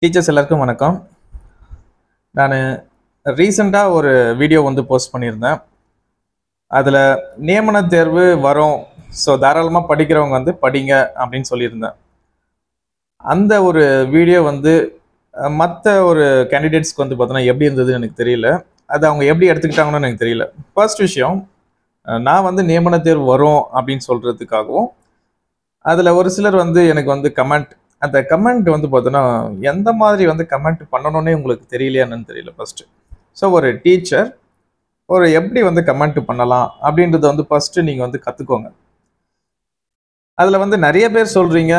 teachers எல்லாருக்கும் வணக்கம் நான் ரீசெண்டாக ஒரு வீடியோ வந்து போஸ்ட் பண்ணியிருந்தேன் அதில் நியமன தேர்வு வரும் ஸோ தாராளமாக படிக்கிறவங்க வந்து படிங்க அப்படின்னு சொல்லியிருந்தேன் அந்த ஒரு வீடியோ வந்து மற்ற ஒரு கேண்டிடேட்ஸ்க்கு வந்து பார்த்தோன்னா எப்படி இருந்ததுன்னு எனக்கு தெரியல அது அவங்க எப்படி எடுத்துக்கிட்டாங்கன்னு எனக்கு தெரியல ஃபர்ஸ்ட் விஷயம் அஹ் நான் வந்து நியமன தேர்வு வரும் அப்படின்னு சொல்கிறதுக்காகவும் அதில் ஒரு சிலர் வந்து எனக்கு வந்து கமெண்ட் அந்த கமெண்ட் வந்து பார்த்தோன்னா எந்த மாதிரி வந்து கமெண்ட் பண்ணணும்னே உங்களுக்கு தெரியலையான்னு தெரியல ஃபஸ்ட்டு ஸோ ஒரு டீச்சர் ஒரு எப்படி வந்து கமெண்ட் பண்ணலாம் அப்படின்றத வந்து ஃபஸ்ட்டு நீங்கள் வந்து கற்றுக்கோங்க அதில் வந்து நிறைய பேர் சொல்கிறீங்க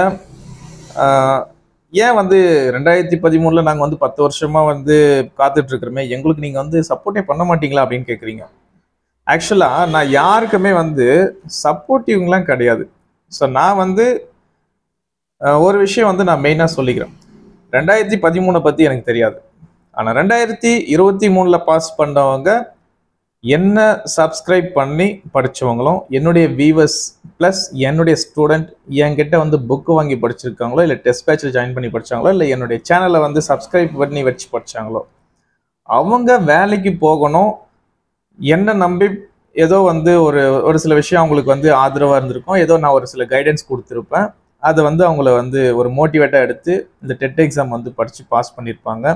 ஏன் வந்து ரெண்டாயிரத்தி பதிமூணில் நாங்கள் வந்து பத்து வருஷமாக வந்து காத்துட்ருக்குறோமே எங்களுக்கு நீங்கள் வந்து சப்போர்ட்டே பண்ண மாட்டீங்களா அப்படின்னு கேட்குறீங்க ஆக்சுவலாக நான் யாருக்குமே வந்து சப்போர்ட்டிவ்லாம் கிடையாது ஸோ நான் வந்து அஹ், ஒரு விஷயம் வந்து நான் மெயினாக சொல்லிக்கிறேன் ரெண்டாயிரத்தி பதிமூணை பற்றி எனக்கு தெரியாது ஆனால் ரெண்டாயிரத்தி இருபத்தி மூணில் பாஸ் பண்ணவங்க என்ன சப்ஸ்கிரைப் பண்ணி படித்தவங்களும் என்னுடைய வியூவர்ஸ் ப்ளஸ் என்னுடைய ஸ்டூடெண்ட் என்கிட்ட வந்து புக்கு வாங்கி படிச்சிருக்காங்களோ இல்லை டெஸ்ட் பேட்சில் ஜாயின் பண்ணி படிச்சாங்களோ இல்லை என்னுடைய சேனலை வந்து சப்ஸ்கிரைப் பண்ணி வச்சு படிச்சாங்களோ அவங்க வேலைக்கு போகணும் என்ன நம்பி ஏதோ வந்து ஒரு ஒரு சில விஷயம் அவங்களுக்கு வந்து ஆதரவாக இருந்திருக்கும் ஏதோ நான் ஒரு சில கைடன்ஸ் கொடுத்துருப்பேன் அதை வந்து அவங்கள வந்து ஒரு மோட்டிவேட்டாக எடுத்து இந்த டெட் எக்ஸாம் வந்து படித்து பாஸ் பண்ணியிருப்பாங்க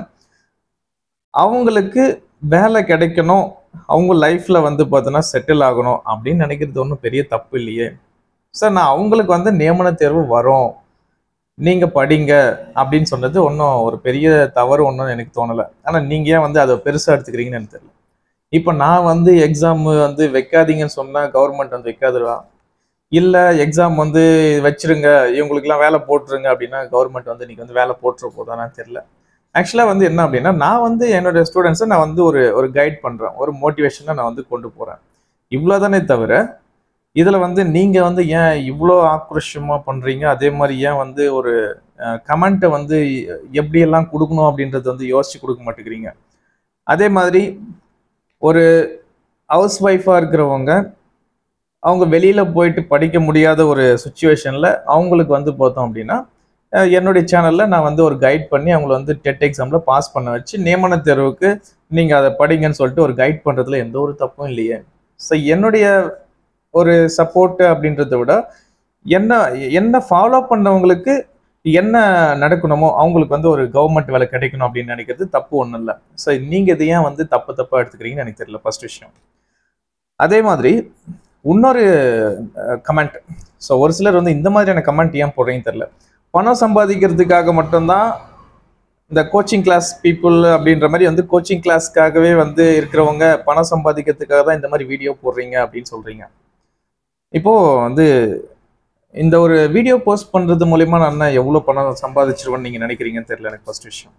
அவங்களுக்கு வேலை கிடைக்கணும் அவங்க லைஃப்பில் வந்து பார்த்தோன்னா செட்டில் ஆகணும் அப்படின்னு நினைக்கிறது ஒன்றும் பெரிய தப்பு இல்லையே சார் நான் அவங்களுக்கு வந்து நியமன தேர்வு வரும் நீங்கள் படிங்க அப்படின்னு சொன்னது ஒன்றும் ஒரு பெரிய தவறு ஒன்றும் எனக்கு தோணலை ஆனால் நீங்கள் ஏன் வந்து அதை பெருசாக எடுத்துக்கிறீங்கன்னு எனக்கு தெரியல இப்போ நான் வந்து எக்ஸாம் வந்து வைக்காதீங்கன்னு சொன்னால் கவர்மெண்ட் வந்து வைக்காதுடா இல்லை எக்ஸாம் வந்து வச்சிருங்க இவங்களுக்குலாம் வேலை போட்டுருங்க அப்படின்னா கவர்மெண்ட் வந்து இன்னைக்கு வந்து வேலை போட்டுற போதானா தெரியல ஆக்சுவலாக வந்து என்ன அப்படின்னா நான் வந்து என்னோட ஸ்டூடெண்ட்ஸை நான் வந்து ஒரு ஒரு கைட் பண்ணுறேன் ஒரு மோட்டிவேஷனை நான் வந்து கொண்டு போகிறேன் இவ்வளோதானே தவிர இதில் வந்து நீங்கள் வந்து ஏன் இவ்வளோ ஆக்ரோஷமாக பண்ணுறீங்க அதே மாதிரி ஏன் வந்து ஒரு கமெண்ட்டை வந்து எப்படியெல்லாம் கொடுக்கணும் அப்படின்றது வந்து யோசிச்சு கொடுக்க மாட்டேங்கிறீங்க அதே மாதிரி ஒரு ஹவுஸ் ஒய்ஃபாக இருக்கிறவங்க அவங்க வெளியில் போயிட்டு படிக்க முடியாத ஒரு சுச்சுவேஷனில் அவங்களுக்கு வந்து பார்த்தோம் அப்படின்னா அஹ் என்னுடைய சேனலில் நான் வந்து ஒரு கைட் பண்ணி அவங்கள வந்து டெட் எக்ஸாமில் பாஸ் பண்ண வச்சு நியமன தேர்வுக்கு நீங்கள் அதை படிங்கன்னு சொல்லிட்டு ஒரு கைட் பண்ணுறதுல எந்த ஒரு தப்பும் இல்லையே ஸோ என்னுடைய ஒரு சப்போர்ட்டு அப்படின்றத விட என்ன என்ன ஃபாலோ பண்ணவங்களுக்கு என்ன நடக்கணுமோ அவங்களுக்கு வந்து ஒரு கவர்மெண்ட் வேலை கிடைக்கணும் அப்படின்னு நினைக்கிறது தப்பு ஒன்றும் இல்லை ஸோ நீங்கள் இதை ஏன் வந்து தப்பு தப்பாக எடுத்துக்கிறீங்கன்னு எனக்கு தெரியல ஃபர்ஸ்ட் விஷயம் அதே மாதிரி இன்னொரு கமெண்ட் ஸோ ஒரு சிலர் வந்து இந்த மாதிரியான கமெண்ட் ஏன் போடுறீங்கன்னு தெரியல பணம் சம்பாதிக்கிறதுக்காக மட்டும்தான் இந்த கோச்சிங் கிளாஸ் பீப்புள் அப்படின்ற மாதிரி வந்து கோச்சிங் கிளாஸ்க்காகவே வந்து இருக்கிறவங்க பணம் சம்பாதிக்கிறதுக்காக தான் இந்த மாதிரி வீடியோ போடுறீங்க அப்படின்னு சொல்றீங்க இப்போ வந்து இந்த ஒரு வீடியோ போஸ்ட் பண்றது மூலயமா நான் எவ்வளோ பணம் சம்பாதிச்சிருவேன்னு நீங்க நினைக்கிறீங்கன்னு தெரியல எனக்கு ஃபர்ஸ்ட் விஷயம்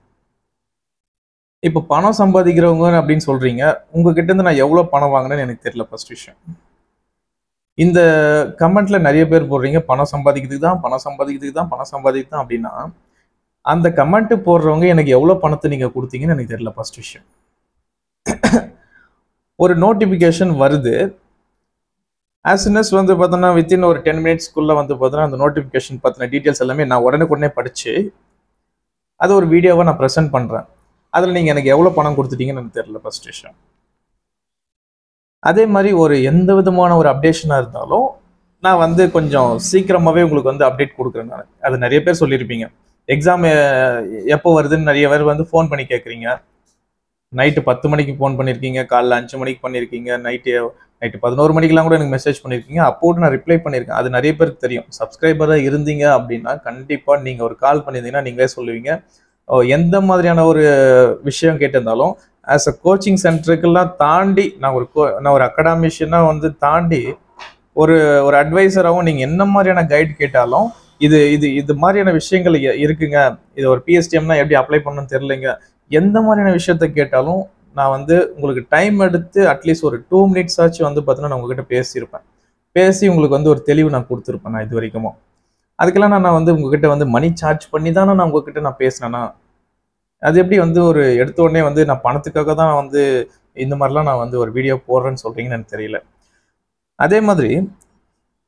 இப்போ பணம் சம்பாதிக்கிறவங்க அப்படின்னு சொல்றீங்க உங்ககிட்ட இருந்து நான் எவ்வளோ பணம் வாங்கினேன்னு எனக்கு தெரியல ஃபர்ஸ்ட் விஷயம் இந்த கமெண்ட்ல நிறைய பேர் போடுறீங்க பணம் சம்பாதிக்கிறதுக்கு தான் பணம் சம்பாதிக்கிறதுக்கு தான் பணம் சம்பாதிக்கு தான் அப்படின்னா அந்த கமெண்ட் போடுறவங்க எனக்கு எவ்வளோ பணத்தை நீங்க கொடுத்தீங்கன்னு எனக்கு தெரியல ஃபர்ஸ்ட் விஷயம் ஒரு நோட்டிஃபிகேஷன் வருது ஆஸ்னஸ் வந்து பார்த்தோன்னா வித்தின் ஒரு டென் மினிட்ஸ்க்குள்ள வந்து பார்த்தோன்னா அந்த நோட்டிஃபிகேஷன் பற்றின டீட்டெயில்ஸ் எல்லாமே நான் உடனுக்குடனே படிச்சு அது ஒரு வீடியோவை நான் ப்ரெசென்ட் பண்ணுறேன் அதில் நீங்கள் எனக்கு எவ்வளோ பணம் கொடுத்துட்டீங்கன்னு எனக்கு தெரியல ஃபர்ஸ்ட் விஷயம் அதே மாதிரி ஒரு எந்த விதமான ஒரு அப்டேஷனாக இருந்தாலும் நான் வந்து கொஞ்சம் சீக்கிரமாகவே உங்களுக்கு வந்து அப்டேட் கொடுக்குறேன் நான் அது நிறைய பேர் சொல்லியிருப்பீங்க எக்ஸாம் எப்போ வருதுன்னு நிறைய பேர் வந்து ஃபோன் பண்ணி கேட்குறீங்க நைட்டு பத்து மணிக்கு ஃபோன் பண்ணியிருக்கீங்க காலைல அஞ்சு மணிக்கு பண்ணியிருக்கீங்க நைட்டு நைட்டு பதினோரு மணிக்கெல்லாம் கூட எனக்கு மெசேஜ் பண்ணியிருக்கீங்க அப்போ கூட நான் ரிப்ளை பண்ணியிருக்கேன் அது நிறைய பேருக்கு தெரியும் சப்ஸ்கிரைபராக இருந்தீங்க அப்படின்னா கண்டிப்பாக நீங்கள் ஒரு கால் பண்ணியிருந்தீங்கன்னா நீங்களே சொல்லுவீங்க ஓ, எந்த மாதிரியான ஒரு விஷயம் கேட்டிருந்தாலும் ஆஸ் அ கோச்சிங் சென்டருக்கெல்லாம் தாண்டி நான் ஒரு co- நான் ஒரு அகடாமிஷியனாக வந்து தாண்டி ஒரு ஒரு அட்வைசராகவும் நீங்கள் என்ன மாதிரியான கைட் கேட்டாலும் இது இது இது மாதிரியான விஷயங்கள் இ- இருக்குங்க இது ஒரு பிஎஸ்டிஎம்னா எப்படி அப்ளை பண்ணணும்னு தெரியலைங்க எந்த மாதிரியான விஷயத்த கேட்டாலும் நான் வந்து உங்களுக்கு டைம் எடுத்து அட்லீஸ்ட் ஒரு டூ மினிட்ஸ் ஆச்சு வந்து பார்த்தீங்கன்னா நான் உங்ககிட்ட பேசியிருப்பேன் பேசி உங்களுக்கு வந்து ஒரு தெளிவு நான் கொடுத்துருப்பேன் நான் இது வரைக்கும் அதுக்கெல்லாம் நான் வந்து உங்ககிட்ட வந்து மணி சார்ஜ் பண்ணி தானே நான் உங்ககிட்ட நான் பேசினேன்னா அது எப்படி வந்து ஒரு எடுத்த உடனே வந்து நான் பணத்துக்காக தான் வந்து இந்த மாதிரிலாம் நான் வந்து ஒரு வீடியோ போடுறேன்னு சொல்றீங்கன்னு எனக்கு தெரியல அதே மாதிரி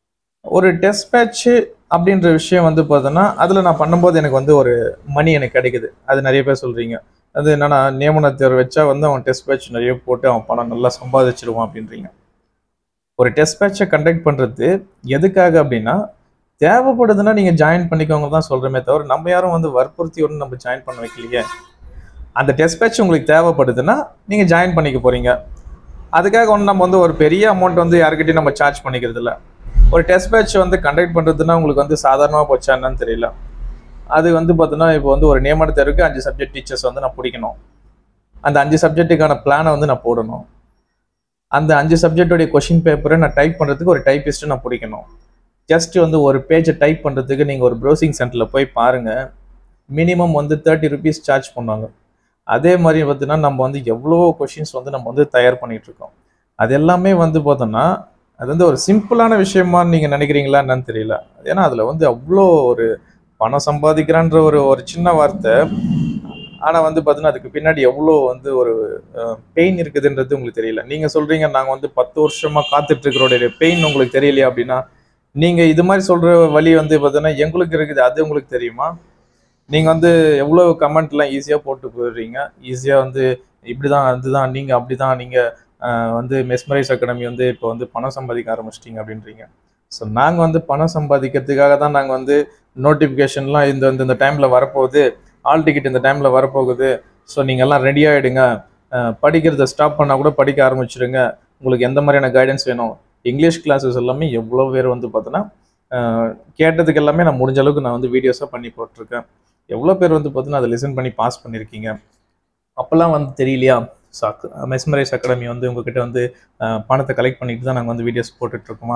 ஒரு டெஸ்ட் பேட்ச்சு அப்படின்ற விஷயம் வந்து பார்த்தோன்னா அதில் நான் பண்ணும்போது எனக்கு வந்து ஒரு மணி எனக்கு கிடைக்குது அது நிறைய பேர் சொல்கிறீங்க அது என்னன்னா நியமன தேர்வு வச்சா வந்து அவன் டெஸ்ட் பேட்ச் நிறைய போட்டு அவன் பணம் நல்லா சம்பாதிச்சிடுவான் அப்படின்றீங்க ஒரு டெஸ்ட் பேட்சை கண்டக்ட் பண்ணுறது எதுக்காக அப்படின்னா தேவைப்படுதுன்னா நீங்கள் ஜாயின் பண்ணிக்கோங்க தான் சொல்கிறோமே தவிர நம்ம யாரும் வந்து வற்புறுத்தி ஒன்றும் நம்ம ஜாயின் பண்ண வைக்கலையே அந்த டெஸ்ட் பேட்ச் உங்களுக்கு தேவைப்படுதுன்னா நீங்கள் ஜாயின் பண்ணிக்க போகிறீங்க அதுக்காக ஒன்று நம்ம வந்து ஒரு பெரிய அமௌண்ட் வந்து யாருக்கிட்டையும் நம்ம சார்ஜ் பண்ணிக்கிறது இல்ல ஒரு டெஸ்ட் பேட்ச் வந்து கண்டக்ட் பண்ணுறதுன்னா உங்களுக்கு வந்து சாதாரணமாக போச்சா என்னன்னு தெரியல அது வந்து பார்த்தீங்கன்னா இப்போ வந்து ஒரு நியமன தேர்வுக்கு அஞ்சு சப்ஜெக்ட் டீச்சர்ஸ் வந்து நான் பிடிக்கணும் அந்த அஞ்சு சப்ஜெக்ட்டுக்கான பிளானை வந்து நான் போடணும் அந்த அஞ்சு சப்ஜெக்டோடைய கொஷின் பேப்பரை நான் டைப் பண்ணுறதுக்கு ஒரு டைப்பிஸ்ட்டை நான் பிடிக்கணும் ஜஸ்ட் வந்து ஒரு பேஜை டைப் பண்ணுறதுக்கு நீங்கள் ஒரு ப்ரௌசிங் சென்டரில் போய் பாருங்கள் மினிமம் வந்து தேர்ட்டி ருபீஸ் சார்ஜ் பண்ணுவாங்க அதே மாதிரி பார்த்தீங்கன்னா நம்ம வந்து எவ்வளோ கொஷின்ஸ் வந்து நம்ம வந்து தயார் பண்ணிட்டு இருக்கோம் அது எல்லாமே வந்து பார்த்தோம்னா அது வந்து ஒரு சிம்பிளான விஷயமான்னு நீங்கள் நினைக்கிறீங்களா என்னன்னு தெரியல ஏன்னா அதில் வந்து அவ்வளோ ஒரு பணம் சம்பாதிக்கிறான்ற ஒரு ஒரு சின்ன வார்த்தை ஆனால் வந்து பார்த்தீங்கன்னா அதுக்கு பின்னாடி எவ்வளோ வந்து ஒரு பெயின் இருக்குதுன்றது உங்களுக்கு தெரியல நீங்கள் சொல்கிறீங்க நாங்கள் வந்து பத்து வருஷமாக காத்துட்டு இருக்கிறோடைய பெயின் உங்களுக்கு தெரியலையா அப்படின்னா நீங்கள் இது மாதிரி சொல்கிற வழி வந்து பார்த்தீங்கன்னா எங்களுக்கு இருக்குது அது உங்களுக்கு தெரியுமா நீங்கள் வந்து எவ்வளோ கமெண்ட்லாம் ஈஸியாக போட்டு போயிடுறீங்க ஈஸியாக வந்து இப்படி தான் அதுதான் நீங்கள் அப்படி தான் நீங்கள் வந்து மெஸ்மரைஸ் அகாடமி வந்து இப்போ வந்து பணம் சம்பாதிக்க ஆரம்பிச்சிட்டிங்க அப்படின்றீங்க ஸோ நாங்கள் வந்து பணம் சம்பாதிக்கிறதுக்காக தான் நாங்கள் வந்து நோட்டிஃபிகேஷன்லாம் இந்த இந்த இந்த டைமில் வரப்போகுது ஆல் டிக்கெட் இந்த டைமில் வரப்போகுது ஸோ நீங்கள் எல்லாம் ரெடி ஆகிடுங்க படிக்கிறத ஸ்டாப் பண்ணால் கூட படிக்க ஆரம்பிச்சிடுங்க உங்களுக்கு எந்த மாதிரியான கைடன்ஸ் வேணும் இங்கிலீஷ் கிளாஸஸ் எல்லாமே எவ்வளோ பேர் வந்து பார்த்தோன்னா கேட்டதுக்கு எல்லாமே நான் முடிஞ்ச அளவுக்கு நான் வந்து வீடியோஸாக பண்ணி போட்டிருக்கேன் எவ்வளோ பேர் வந்து பார்த்தீங்கன்னா அதை லிசன் பண்ணி பாஸ் பண்ணியிருக்கீங்க அப்போல்லாம் வந்து தெரியலையா ஸோ மெஸ்மரைஸ் அகாடமி வந்து உங்ககிட்ட வந்து அஹ், பணத்தை கலெக்ட் பண்ணிட்டு தான் நாங்கள் வந்து வீடியோஸ் போட்டுட்ருக்கோமா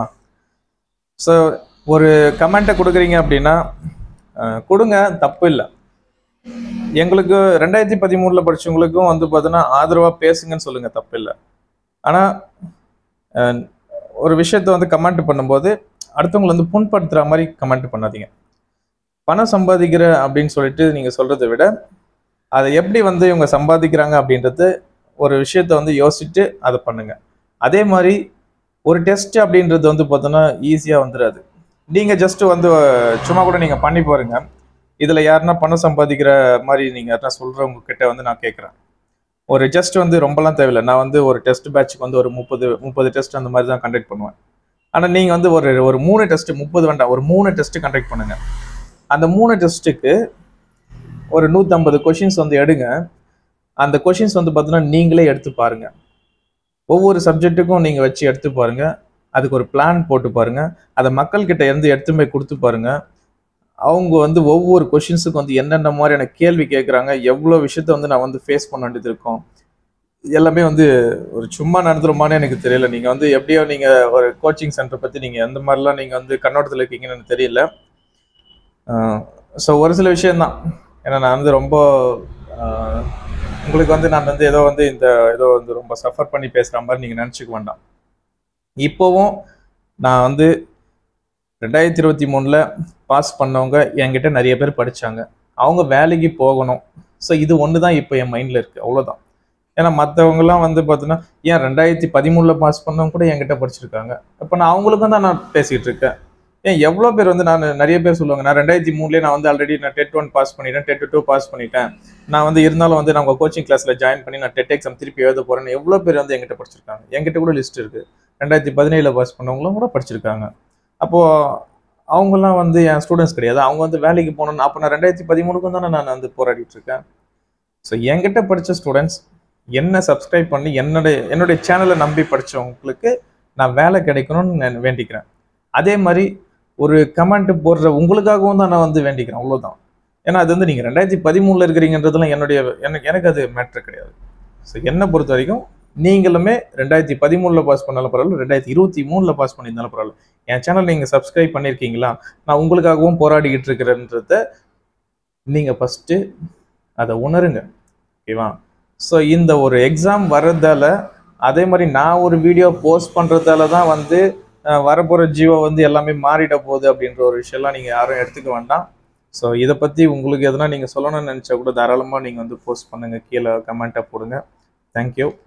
ஸோ ஒரு கமெண்ட்டை கொடுக்குறீங்க அப்படின்னா அஹ், கொடுங்க தப்பு இல்லை எங்களுக்கு ரெண்டாயிரத்தி பதிமூணில் படிச்சவங்களுக்கும் வந்து பார்த்தீங்கன்னா ஆதரவாக பேசுங்கன்னு சொல்லுங்கள் தப்பு இல்லை ஆனால் ஒரு விஷயத்த வந்து கமெண்ட் பண்ணும்போது அடுத்தவங்களை வந்து புண்படுத்துகிற மாதிரி கமெண்ட் பண்ணாதீங்க பணம் சம்பாதிக்கிற அப்படின்னு சொல்லிட்டு நீங்கள் சொல்கிறத விட அதை எப்படி வந்து இவங்க சம்பாதிக்கிறாங்க அப்படின்றது ஒரு விஷயத்த வந்து யோசிச்சுட்டு அதை பண்ணுங்க அதே மாதிரி ஒரு டெஸ்ட் அப்படின்றது வந்து பார்த்தோன்னா ஈஸியாக வந்துடாது நீங்கள் ஜஸ்ட் வந்து அஹ், சும்மா கூட நீங்கள் பண்ணி பாருங்க இதில் யாருன்னா பணம் சம்பாதிக்கிற மாதிரி நீங்கள் யாருன்னா சொல்கிறவங்க கிட்ட வந்து நான் கேட்குறேன் ஒரு ஜஸ்ட் வந்து ரொம்பலாம் தேவையில்லை நான் வந்து ஒரு டெஸ்ட் பேட்சுக்கு வந்து ஒரு முப்பது முப்பது டெஸ்ட் அந்த மாதிரி தான் கண்டக்ட் பண்ணுவேன் ஆனால் நீங்கள் வந்து ஒரு ஒரு மூணு டெஸ்ட் முப்பது வேண்டாம் ஒரு மூணு டெஸ்ட் கண்டக்ட் பண்ணுங்க அந்த மூணு டெஸ்ட்டுக்கு ஒரு நூற்றம்பது கொஷின்ஸ் வந்து எடுங்க அந்த கொஷின்ஸ் வந்து பார்த்தீங்கன்னா நீங்களே எடுத்து பாருங்க ஒவ்வொரு சப்ஜெக்ட்டுக்கும் நீங்கள் வச்சு எடுத்து பாருங்க அதுக்கு ஒரு பிளான் போட்டு பாருங்க அதை மக்கள்கிட்ட இருந்து எடுத்து போய் கொடுத்து பாருங்க அவங்க வந்து ஒவ்வொரு கொஷின்ஸுக்கும் வந்து என்னென்ன மாதிரியான கேள்வி கேட்குறாங்க எவ்வளோ விஷயத்த வந்து நான் வந்து ஃபேஸ் பண்ண வேண்டியது இருக்கும் எல்லாமே வந்து ஒரு சும்மா நடந்துருமான்னு எனக்கு தெரியல நீங்கள் வந்து எப்படியோ நீங்கள் ஒரு கோச்சிங் சென்டர் பற்றி நீங்கள் எந்த மாதிரிலாம் நீங்கள் வந்து கண்ணோட்டத்தில் இருக்கீங்கன்னு எனக்கு தெரியல ஸோ ஒரு சில விஷயம்தான் ஏன்னா நான் வந்து ரொம்ப ஆஹ், உங்களுக்கு வந்து நான் வந்து ஏதோ வந்து இந்த ஏதோ வந்து ரொம்ப சஃபர் பண்ணி பேசுகிற மாதிரி நீங்கள் நினச்சிக்க வேண்டாம் இப்போவும் நான் வந்து ரெண்டாயிரத்தி இருபத்தி மூணில் பாஸ் பண்ணவங்க என்கிட்ட நிறைய பேர் படித்தாங்க அவங்க வேலைக்கு போகணும் ஸோ இது ஒன்று தான் இப்போ என் மைண்டில் இருக்குது அவ்வளோதான் ஏன்னா மற்றவங்கலாம் வந்து பார்த்தீங்கன்னா ஏன் ரெண்டாயிரத்தி பதிமூணில் பாஸ் பண்ணவங்க கூட என்கிட்ட படிச்சிருக்காங்க இப்போ நான் அவங்களுக்கும் தான் நான் பேசிகிட்டு இருக்கேன் ஏன் எவ்வளோ பேர் வந்து நான் நிறைய பேர் சொல்லுவாங்க நான் ரெண்டாயிரத்தி மூணுலேயே நான் வந்து ஆல்ரெடி நான் டெட் ஒன் பாஸ் பண்ணிட்டேன் டெட் டூ பாஸ் பண்ணிட்டேன் நான் வந்து இருந்தாலும் வந்து நான் உங்கள் கோச்சிங் கிளாஸில் ஜாயின் பண்ணி நான் டெட் எக்ஸாம் திருப்பி எழுத போகிறேன்னு எவ்வளோ பேர் வந்து என்கிட்ட படிச்சிருக்காங்க என்கிட்ட கூட லிஸ்ட் இருக்குது ரெண்டாயிரத்தி பதினேழில் பாஸ் பண்ணவங்களும் கூட படிச்சிருக்காங்க அப்போது அவங்கெல்லாம் வந்து என் ஸ்டூடெண்ட்ஸ் கிடையாது அவங்க வந்து வேலைக்கு போகணும்னு அப்போ நான் ரெண்டாயிரத்தி பதிமூணுக்கும் தானே நான் வந்து போராடிட்டு இருக்கேன் ஸோ என்கிட்ட படித்த ஸ்டூடெண்ட்ஸ் என்ன சப்ஸ்கிரைப் பண்ணி என்னுடைய என்னுடைய சேனலை நம்பி படித்தவங்களுக்கு நான் வேலை கிடைக்கணும்னு நான் வேண்டிக்கிறேன் அதே மாதிரி ஒரு கமெண்ட் போடுற உங்களுக்காகவும் தான் நான் வந்து வேண்டிக்கிறேன் அவ்வளோதான் ஏன்னா அது வந்து நீங்கள் ரெண்டாயிரத்தி பதிமூணில் இருக்கிறீங்கன்றதுலாம் என்னுடைய எனக்கு எனக்கு அது மேட்ரு கிடையாது ஸோ என்னை பொறுத்த வரைக்கும் நீங்களுமே ரெண்டாயிரத்தி பதிமூணில் பாஸ் பண்ணாலும் பரவாயில்ல ரெண்டாயிரத்தி இருபத்தி மூணில் பாஸ் பண்ணியிருந்தாலும் பரவாயில்ல என் சேனல் நீங்கள் சப்ஸ்கிரைப் பண்ணியிருக்கீங்களா நான் உங்களுக்காகவும் போராடிக்கிட்டு இருக்கிறேன்றத நீங்கள் ஃபஸ்ட்டு அதை உணருங்க ஓகேவா ஸோ இந்த ஒரு எக்ஸாம் வர்றதால அதே மாதிரி நான் ஒரு வீடியோ போஸ்ட் பண்ணுறதால தான் வந்து அஹ், வரப்போகிற ஜீவோ வந்து எல்லாமே மாறிட போகுது அப்படின்ற ஒரு விஷயம்லாம் நீங்கள் யாரும் எடுத்துக்க வேண்டாம் ஸோ இதை பற்றி உங்களுக்கு எதனா நீங்கள் சொல்லணும்னு நினச்சா கூட தாராளமாக நீங்கள் வந்து போஸ்ட் பண்ணுங்கள் கீழே கமெண்ட்டாக போடுங்க தேங்க்யூ